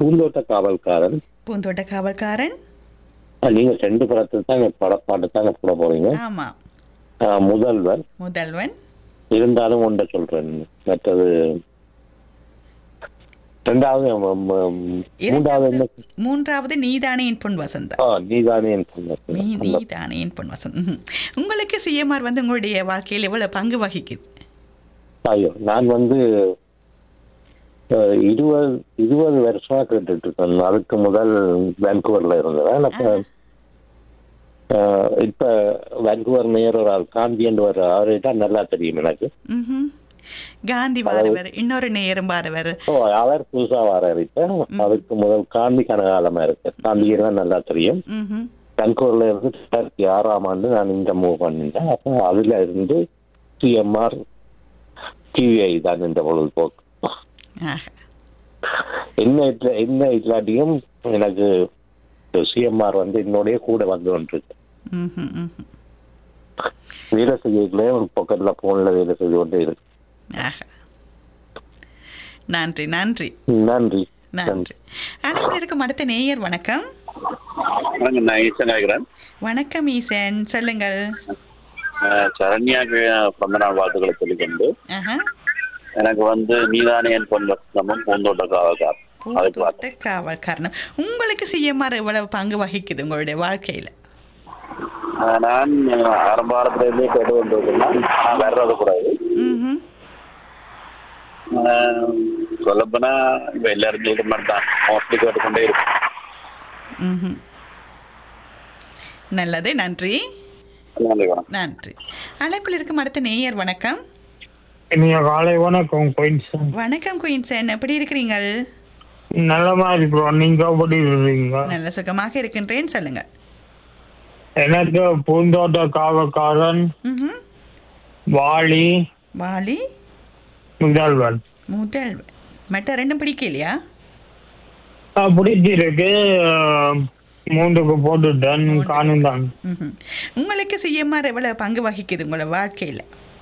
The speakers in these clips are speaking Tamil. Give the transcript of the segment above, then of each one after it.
பூந்தோட்ட காவல்காரன் பூந்தோட்ட காவல்காரன் ஆ, நீங்க ரெண்டு படத்தை தான் படப்பாட்டு தான் போட போறீங்க ஆமா ஆ, முதல்வர் முதல்வன் இருந்தாலும் ஒன்றை சொல்றேன் மற்றது ரெண்டாவது ம- ம- மூன்றாவது என்ன மூன்றாவது நீதானே என் பொன் வசந்தம் ஆ, நீதானே என் பொண்ணு. நீ நீதானே என் பொன் வசந்தம் ம்ஹும். உங்களுக்கு சிஎம்ஆர் வந்து உங்களுடைய வாழ்க்கையில் எவ்வளவு பங்கு வகிக்குது ஐயோ நான் வந்து அஹ், இருபது இருபது வருஷமா கேட்டுட்டு இருக்கேன் அதுக்கு முதல் வேன்கூவர்ல இருந்தேன் அப்ப அஹ், இப்ப வேன்கூவர் மேயர் ஒரு ஆள் காந்தியன் ஒரு அவரை தான் நல்லா தெரியும் எனக்கு ம்ஹும். காந்தி வாரவர் இன்னொரு நேரம் வாரவர் ஓ அவர் புதுசா வராரு இப்ப அதுக்கு முதல் காந்தி கனகாலமா இருக்கு காந்தியை தான் நல்லா தெரியும் ம்ஹும். வேன்கூவர்ல இருந்து ரெண்டாயிரத்தி ஆறாம் ஆண்டு நான் இங்க மூவ் பண்ணிட்டேன் அப்ப அதுல இருந்து சிஎம்ஆர் டிவிஐ தான் இந்த பொழுதுபோக்கு ஆஹா. என்ன இல்ல என்ன இல்லாட்டியும் எனக்கு சிஎம்ஆர் வந்து என்னுடைய கூட வந்து கொண்டிருக்கு ம்ஹும், ம்ஹும். வேலை செய்யல ஒரு பக்கத்துல போன்ல வேலை செய்து கொண்டே இருக்கு ஆஹா. நன்றி நன்றி நன்றி நன்றி அனைவரும் இருக்கும் அடுத்த நேயர் வணக்கம் வணக்கம் நான் ஈசன் ஆகிறேன் வணக்கம் ஈசன் சொல்லுங்கள் சரண்யாக்கு பிறந்த நாள் வாழ்த்துக்களை சொல்லிக்கொண்டு ஆஹா. எனக்கு வந்து நீதானே என் பொன் வசனமும் பூந்தோட்ட காவல்கார் அதுக்கு பூந்தோட்ட காவல்காரன் உங்களுக்கு சிஎம்ஆர் எவ்வளவு பங்கு வகிக்குது உங்களுடைய வாழ்க்கையில ஆஹ் நான் ஆரம்ப காலத்துல இருந்தே கேட்டு கொண்டிருக்கேன் நான் வர்றது கூடாது ம்ஹும். சொல்லப்போனா இப்ப எல்லாரும் சொல்ற மாதிரி தான் மோஸ்ட்லி கேட்டுக்கொண்டே இருக்கும் ம்ஹும். நல்லது நன்றி நன்றி வணக்கம் நன்றி அழைப்பில் இருக்கும் அடுத்த நேயர் வணக்கம் நீங்க காலை வணக்கம் குயின்சன் வணக்கம் குயின்சன் எப்படி இருக்கிறீங்கள் நல்லமா இருக்கிறோம் நீங்க எப்படி இருக்கீங்க நல்ல சுகமாக இருக்கின்றேன் சொல்லுங்க எனக்கு பூந்தோட்ட காவக்காரன் ம்ஹும். வாளி வாலி முதல்வன் முதல் மற்ற ரெண்டும் பிடிக்கலையா ஆஹ் பிடிச்சிருக்கு ஆஹ் மூன்றுக்கு போட்டுட்டேன் காணும் தான் ம்ஹும். உங்களுக்கு சிஎம்ஆர் எவ்வளவு பங்கு வகிக்குது உங்களோட வாழ்க்கையில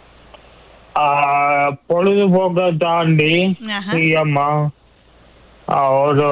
ஆஹ் பொழுதுபோக்கை தாண்டி ஆஹா. சிஎம்மா ஒரு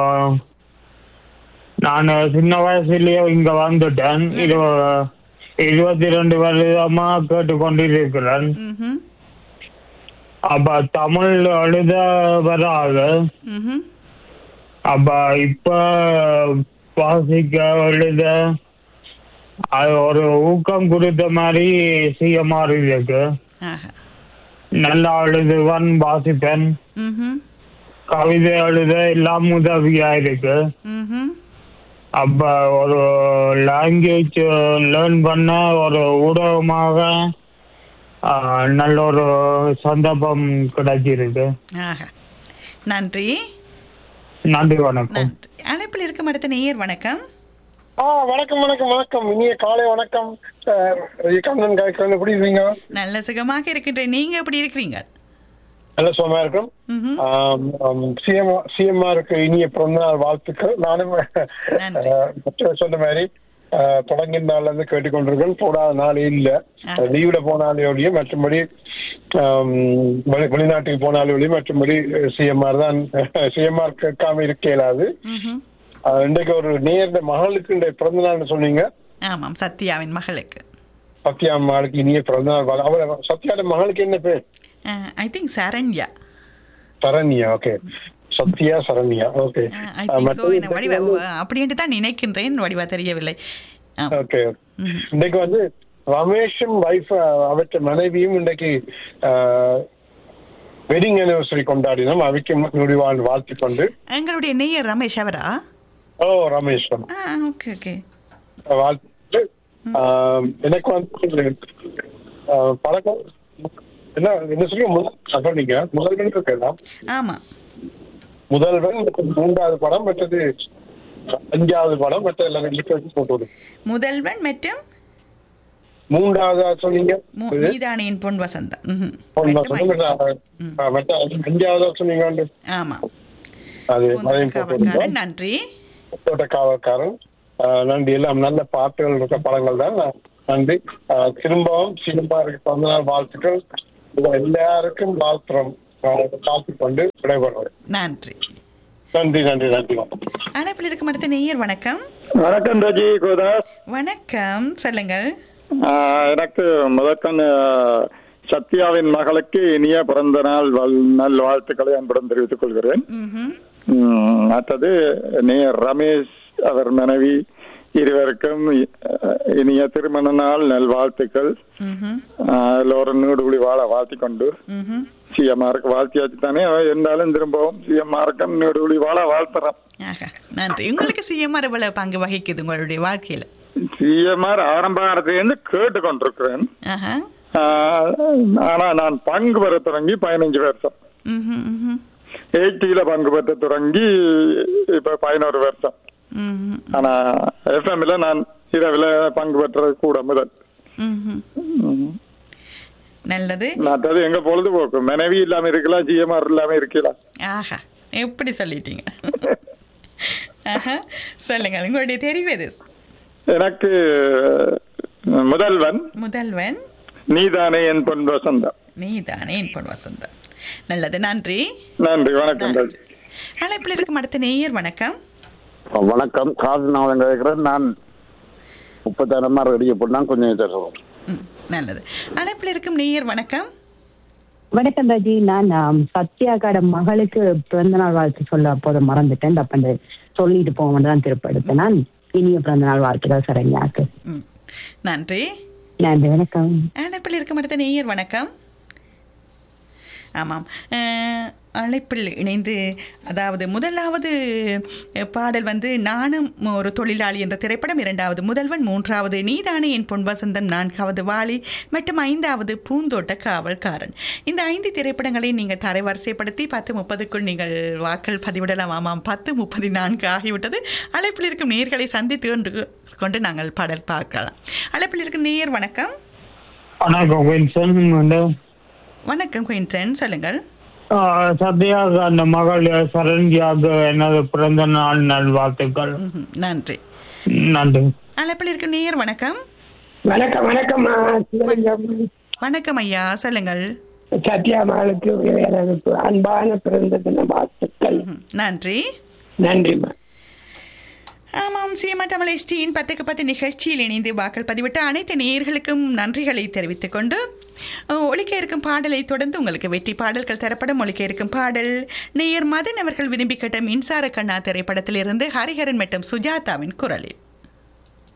நான் சின்ன வயசுலயே இங்க வந்துட்டேன் இரு இருபத்தி ரெண்டு வருடமா கேட்டுக்கொண்டிருக்கிறேன் ம்ஹும். அப்ப தமிழ் எழுத வராது ம்ஹும். அப்ப இப்ப வாசிக்க எழுத அது ஒரு ஊக்கம் கொடுத்த மாதிரி சிஎம்ஆர் இருக்கு ஆஹா. நல்லா எழுதுவன் வாசிப்பேன் ம்ஹும். கவிதை எழுத எல்லாம் உதவியா இருக்கு ம்ஹும். அப்ப ஒரு லாங்குவேஜ் லேர்ன் பண்ண ஒரு ஊடகமாக ஆஹ், நல்ல ஒரு சந்தர்ப்பம் கிடைச்சிருக்கு ஆஹா. நன்றி நன்றி வணக்கம் நன்றி அழைப்பில் இருக்கும் அடுத்த நேயர் வணக்கம் ஆ வணக்கம் வணக்கம் வணக்கம் இனிய காலை வணக்கம் அஹ், கண்ணன் காய்க்கிறேன் எப்படி இருக்கீங்க நல்ல சுகமாக இருக்கின்றேன் நீங்க எப்படி இருக்கிறீங்க நல்ல சுகமா இருக்கும் ம்ஹும். சிஎம் சிஎம்ஆருக்கு இனிய பிறந்தநாள் வாழ்த்துக்கள் நானும் நன்றி. அஹ், மற்ற சொன்ன மாதிரி அஹ், தொடங்கின நாள்ல இருந்து கேட்டுக்கொண்டிருக்கேன் போடாத நாளே இல்ல ஆ. லீவ்ல போனாலே ஒழிய மற்றபடி ஆம், வெளி- வெளிநாட்டுக்கு போனாலே ஒழிய மற்றபடி சிஎம்ஆர் தான் சிஎம்ஆர் கேட்காம இருக்க இயலாது ம்ஹும். அஹ், இன்றைக்கு ஒரு நேர்ந்த மகளுக்கு இன்றைய பிறந்த நாள்னு சொன்னீங்க ஆமாம் சத்யாவின் மகளுக்கு சத்யா அம்மாளுக்கு இனிய பிறந்தநாள் வாழ் அவ சத்யாட மகளுக்கு என்ன பேர் I think Saranya Saranya okay Sathya Saranya okay I think so என்ன வடிவா அப்படின்ட்டு தான் நினைக்கின்றேன் வடிவா தெரியவில்லை ஆம். ஓகே ம்ஹும். இன்னைக்கு வந்து ரமேஷும் வைஃப் அவற்ற மனைவியும் இன்றைக்கு வெட்டிங் அனிவர்சரி கொண்டாடினோம் அவைக்கு முடிவாள் வாழ்த்து கொண்டு எங்களுடைய நேயர் ரமேஷ் அவரா ஓ ரமேஷ் ஆ ஓகே ஓகே வாழ்த்து ஆஹ், எனக்கு வந்து ஆஹ், பழக்கம் என்ன என்ன சொல்லி முதல் சொன்னீங்க முதல்வன் இருக்கலாம் ஆமா முதல்வன் மற்றும் மூன்றாவது படம் மற்றது அஞ்சாவது படம் மற்ற எல்லாம் ரெண்டு போட்டு விடு. முதல்வன் மற்றும் மூன்றாவதா சொன்னீங்க மு- நீதானியின் பொன் வசந்தம் ம்ஹும். பொன் மற்றும் வசந்தம், மற்ற, ஆ, மற்ற அஞ்சாவதா சொன்னீங்க வந்து. ஆமா அது பொன் அதையும் போட்டு காவல்காரன் விடுங்க. நன்றி தோட்ட காவல்காரன் ஆ, நன்றி எல்லாம் நல்ல பாட்டுகள் இருக்க படங்கள் தான் ந- நன்றி ஆ, திரும்பவும் சினிமாவுக்கு பிறந்தநாள் வாழ்த்துக்கள் இது எல்லாருக்கும் வாழ்த்துறோம் வாழ்த்து கொண்டு விடைபெறுவோம் நன்றி நன்றி நன்றி நன்றி அழைப்பில் இருக்கும் அடுத்த நேயர் வணக்கம் வணக்கம் ரஜி கோதாஸ் வணக்கம் சொல்லுங்கள் ஆஹ் எனக்கு முதற்கண் ஆஹ், சத்யாவின் மகளுக்கு இனிய பிறந்த நாள் வல்- நல் வாழ்த்துக்களை அன்புடன் தெரிவித்துக் கொள்கிறேன் ம்ஹும். உம், மற்றது நீ ரமேஷ் அவர் மனைவி இருவருக்கும் ஆஹ், இனிய திருமண நாள் நல்வாழ்த்துக்கள் ம்ஹும். ஆஹ், எல்லோரும் நீடுபுடி வாழ வாழ்த்திக் கொண்டு ம்ஹும். சிஎம்ஆருக்கு வாழ்த்தியாச்சு தானே இருந்தாலும் திரும்பவும் சிஎம்ஆருக்கும் நீடுபுடி வாழ வாழ்த்துறோம் ஆஹா, நன்றி உங்களுக்கு சிஎம்ஆர் எவ்வளவு பங்கு வகிக்குது உங்களுடைய வாழ்க்கையில சிஎம்ஆர் ஆரம்ப காலத்திலிருந்து கேட்டு கொண்டிருக்கிறேன் ஆஹா. ஆஹ், ஆனா நான் பங்கு பெற தொடங்கி பதினஞ்சு வருஷம் ம்ஹும், ம்ஹும். எயிட்டியில பங்கு பெற்ற தொடங்கி இப்ப பதினோரு வருஷம் ம்ஹும், ஆனா எஃப்எம்ல நான் இரவுல பங்கு பெற்றது கூட முதல் ம்ஹும். ம். நல்லது மற்றது எங்க பொழுதுபோக்கு மனைவி இல்லாம இருக்கலாம் ஜிஎம்ஆர் இல்லாம இருக்கலாம் ஆஹா எப்படி சொல்லிட்டீங்க ஆஹா சொல்லுங்க உங்களுடைய தெரிவு எது எனக்கு முதல்வன் முதல்வன் நீதானே என் பொன் வசந்தம் நீதானே என் பொன் வசந்தம் நல்லது நன்றி நன்றி வணக்கம் ராஜி. அழைப்பில் இருக்கும் அடுத்த நேயர் வணக்கம் வணக்கம் காசு நான் கேட்கிறேன் நான் முப்பத்தாயிரம் ரெடியை போட்டால் கொஞ்சம் தருவோம் ம், நல்லது அழைப்பில் இருக்கும் நேயர் வணக்கம் வணக்கம் ராஜி நான் ஆம், சத்யாக்காட மகளுக்கு பிறந்த நாள் வாழ்த்து சொல்ல அப்போது மறந்துட்டேன் தப்பண்டு சொல்லிட்டு போவோம் தான் திருப்ப எடுத்தேன் நான் இனிய பிறந்த நாள் வாழ்த்துக்கள் சரண்யாக்கு ம், நன்றி நன்றி வணக்கம் அழைப்பில் இருக்கும் அடுத்த நேயர் வணக்கம் ஆமாம் அஹ், அழைப்பில் இணைந்து அதாவது முதலாவது அஹ், பாடல் வந்து நானும் ஒரு தொழிலாளி என்ற திரைப்படம் இரண்டாவது முதல்வன் மூன்றாவது நீதானே என் பொன் வசந்தம் நான்காவது வாலி மற்றும் ஐந்தாவது பூந்தோட்ட காவல்காரன் இந்த ஐந்து திரைப்படங்களை நீங்கள் தரைவரிசைப்படுத்தி பத்து முப்பதுக்குள் நீங்கள் வாக்கள் பதிவிடலாம் ஆமாம் பத்து முப்பது நான்கு ஆகிவிட்டது அழைப்பில் இருக்கும் நேர்களை சந்தித்து கொண்டு கொண்டு நாங்கள் பாடல் பார்க்கலாம் அழைப்பில் இருக்கும் நேயர் வணக்கம் வணக்கம் வின்சன் வந்து வணக்கம் குயின்டன் சொல்லுங்கள் ஆஹ், சத்யாவுக்கு அந்த மகள் சரண்யாவுக்கு எனது பிறந்த நாள் நல்வாழ்த்துக்கள் ம்ஹும். நன்றி நன்றி அழைப்பில் இருக்கும் நேயர் வணக்கம் வணக்கம் வணக்கம் சிவலிங்கம் வணக்கம் ஐயா சொல்லுங்கள் சத்யா மகளுக்கு எனது அன்பான பிறந்த தின வாழ்த்துக்கள் ம்ஹும். நன்றி நன்றிம்மா ஆமாம் சிஎம்ஆ தமிழ் எஸ்டியின் பத்துக்கு பத்து நிகழ்ச்சியில் இணைந்து வாக்கள் பதிவிட்ட அனைத்து நேயர்களுக்கும் நன்றிகளை தெரிவித்துக் கொண்டு அஹ், ஒலிக்க இருக்கும் பாடலை தொடர்ந்து உங்களுக்கு வெற்றி பாடல்கள் தரப்படும் ஒலிக்க இருக்கும் பாடல் நேயர் மதன் அவர்கள் விரும்பி கேட்ட மின்சார கண்ணா திரைப்படத்திலிருந்து ஹரிஹரன் மற்றும் சுஜாதாவின் குரலில்